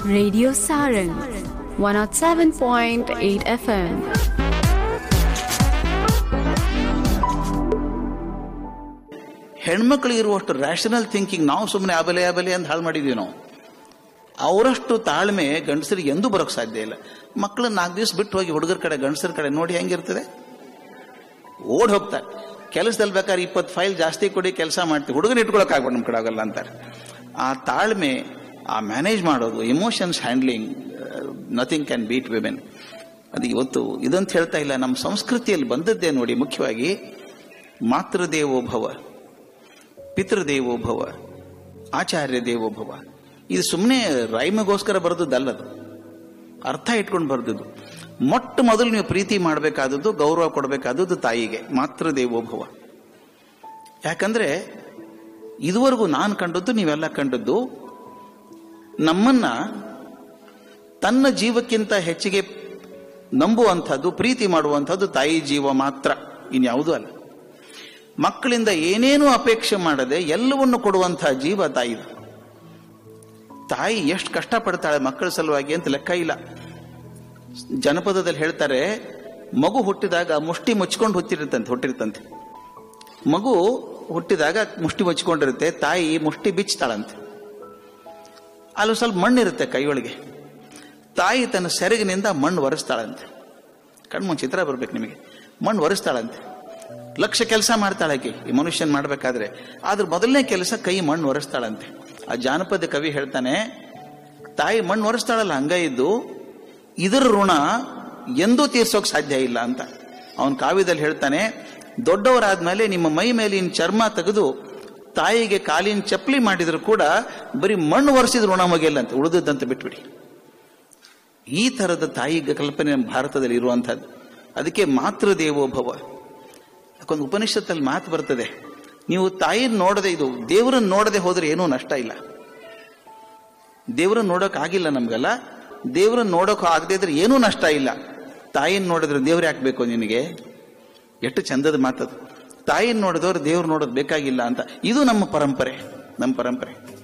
Radio Sarang 107.8 FM. ಹೆಣ್ಮಕ್ಳಿಗೆ ಇರುವಷ್ಟು rational thinking ನಾವು ಸುಮ್ಮನೆ ಆಬಲೆ ಆಬಲೆ ಅಂತ ಹಾಳು ಮಾಡಿದೀವಿ ನಾವು ಅವರಷ್ಟು ತಾಳ್ಮೆ ಗಂಡಸರಿಗೆ ಎಂದೂ ಬರೋಕ್ ಸಾಧ್ಯ ಇಲ್ಲ ಮಕ್ಕಳು ನಾಲ್ಕು ದಿವಸ ಬಿಟ್ಟು ಹೋಗಿ ಹುಡುಗರ ಕಡೆ ಗಂಡಸರ ಕಡೆ ನೋಡಿ ಹೆಂಗಿರ್ತದೆ ಓಡ್ ಹೋಗ್ತಾರೆ ಕೆಲಸದಲ್ಲಿ ಬೇಕಾದ್ರೆ ಇಪ್ಪತ್ತು ಫೈಲ್ ಜಾಸ್ತಿ ಕೊಡಿ ಕೆಲಸ ಮಾಡ್ತೀವಿ ಹುಡುಗನ ಇಟ್ಕೊಳಕ್ ಆಗ್ಬೋದು ನಮ್ಮ ಕಡೆ ಆಗಲ್ಲ ಅಂತಾರೆ ಆ ತಾಳ್ಮೆ ಆ ಮ್ಯಾನೇಜ್ ಮಾಡೋದು emotions handling nothing can beat women ಅದು ಇವತ್ತು ಇದಂತ ಹೇಳ್ತಾ ಇಲ್ಲ ನಮ್ಮ ಸಂಸ್ಕೃತಿಯಲ್ಲಿ ಬಂದದ್ದೇ ನೋಡಿ ಮುಖ್ಯವಾಗಿ ಮಾತೃದೇವೋಭವ ಪಿತೃದೇವೋಭವ ಆಚಾರ್ಯ ದೇವೋಭವ ಇದು ಸುಮ್ಮನೆ ರೈಮಗೋಸ್ಕರ ಬರೆದದ್ದಲ್ಲದು ಅರ್ಥ ಇಟ್ಕೊಂಡು ಬರ್ದದ್ದು ಮೊಟ್ಟ ಮೊದಲು ನೀವು ಪ್ರೀತಿ ಮಾಡಬೇಕಾದದ್ದು ಗೌರವ ಕೊಡಬೇಕಾದದ್ದು ತಾಯಿಗೆ ಮಾತೃ ದೇವೋಭವ ಯಾಕಂದ್ರೆ ಇದುವರೆಗೂ ನಾನು ಕಂಡದ್ದು ನೀವೆಲ್ಲ ಕಂಡದ್ದು ನಮ್ಮನ್ನ ತನ್ನ ಜೀವಕ್ಕಿಂತ ಹೆಚ್ಚಿಗೆ ನಂಬುವಂಥದ್ದು ಪ್ರೀತಿ ಮಾಡುವಂಥದ್ದು ತಾಯಿ ಜೀವ ಮಾತ್ರ ಇನ್ಯಾವುದೂ ಅಲ್ಲ ಮಕ್ಕಳಿಂದ ಏನೇನೂ ಅಪೇಕ್ಷೆ ಮಾಡದೆ ಎಲ್ಲವನ್ನು ಕೊಡುವಂತಹ ಜೀವ ತಾಯಿ ತಾಯಿ ಎಷ್ಟು ಕಷ್ಟಪಡ್ತಾಳೆ ಮಕ್ಕಳ ಸಲುವಾಗಿ ಅಂತ ಲೆಕ್ಕ ಇಲ್ಲ ಜನಪದದಲ್ಲಿ ಹೇಳ್ತಾರೆ ಮಗು ಹುಟ್ಟಿದಾಗ ಮುಷ್ಟಿ ಮುಚ್ಕೊಂಡು ಹುಟ್ಟಿರ್ತಂತೆ ಹುಟ್ಟಿರ್ತಂತೆ ಮಗು ಹುಟ್ಟಿದಾಗ ಮುಷ್ಟಿ ಮುಚ್ಕೊಂಡಿರುತ್ತೆ ತಾಯಿ ಮುಷ್ಟಿ ಬಿಚ್ತಾಳಂತೆ ಅಲ್ಲಿ ಸ್ವಲ್ಪ ಮಣ್ಣಿರುತ್ತೆ ಕೈಯೊಳಗೆ ತಾಯಿ ತನ್ನ ಸೆರಗಿನಿಂದ ಮಣ್ಣು ಒರೆಸ್ತಾಳಂತೆ ಕಣ್ಮುಂದ್ ಚಿತ್ರ ಬರ್ಬೇಕು ನಿಮಗೆ ಮಣ್ಣು ಒರೆಸ್ತಾಳಂತೆ ಲಕ್ಷ ಕೆಲಸ ಮಾಡ್ತಾಳಾಕಿ ಈ ಮನುಷ್ಯನ್ ಮಾಡ್ಬೇಕಾದ್ರೆ ಆದ್ರ ಮೊದಲನೇ ಕೆಲಸ ಕೈ ಮಣ್ಣು ಒರೆಸ್ತಾಳಂತೆ ಆ ಜಾನಪದ ಕವಿ ಹೇಳ್ತಾನೆ ತಾಯಿ ಮಣ್ಣು ಒರೆಸ್ತಾಳಲ್ಲ ಹಂಗ ಇದ್ದು ಇದರ ಋಣ ಎಂದೂ ತೀರ್ಸೋಕ್ ಸಾಧ್ಯ ಇಲ್ಲ ಅಂತ ಅವನ್ ಕಾವ್ಯದಲ್ಲಿ ಹೇಳ್ತಾನೆ ದೊಡ್ಡವರಾದ್ಮೇಲೆ ನಿಮ್ಮ ಮೈ ಮೇಲಿನ ಚರ್ಮ ತೆಗೆದು ತಾಯಿಗೆ ಕಾಲಿನ ಚಪ್ಪಲಿ ಮಾಡಿದ್ರು ಕೂಡ ಬರೀ ಮಣ್ಣು ಒರೆಸಿದ ಋಣ ಮುಗಿಯಲ್ಲ ಅಂತ ಉಳಿದದ್ದಂತ ಬಿಟ್ಬಿಡಿ ಈ ತರದ ತಾಯಿ ಕಲ್ಪನೆ ನಮ್ಮ ಭಾರತದಲ್ಲಿ ಇರುವಂತಹದ್ದು ಅದಕ್ಕೆ ಮಾತೃ ದೇವೋಭವ ಯಾಕೊಂದು ಉಪನಿಷತ್ತಲ್ಲಿ ಮಾತು ಬರ್ತದೆ ನೀವು ತಾಯಿನ ನೋಡದೆ ಇದು ದೇವರನ್ನ ನೋಡದೆ ಹೋದ್ರೆ ಏನೂ ನಷ್ಟ ಇಲ್ಲ ದೇವರನ್ನ ನೋಡಕ್ ಆಗಿಲ್ಲ ನಮ್ಗಲ್ಲ ದೇವರನ್ನ ನೋಡಕ್ ಆಗದೆ ಇದ್ರೆ ಏನೂ ನಷ್ಟ ಇಲ್ಲ ತಾಯಿನ ನೋಡಿದ್ರೆ ದೇವ್ರು ಯಾಕೆ ಬೇಕು ನಿನಗೆ ಎಷ್ಟು ಚಂದದ ಮಾತದು ತಾಯಿನ ನೋಡಿದವ್ರು ದೇವ್ರು ನೋಡೋದು ಬೇಕಾಗಿಲ್ಲ ಅಂತ ಇದು ನಮ್ಮ ಪರಂಪರೆ ನಮ್ಮ ಪರಂಪರೆ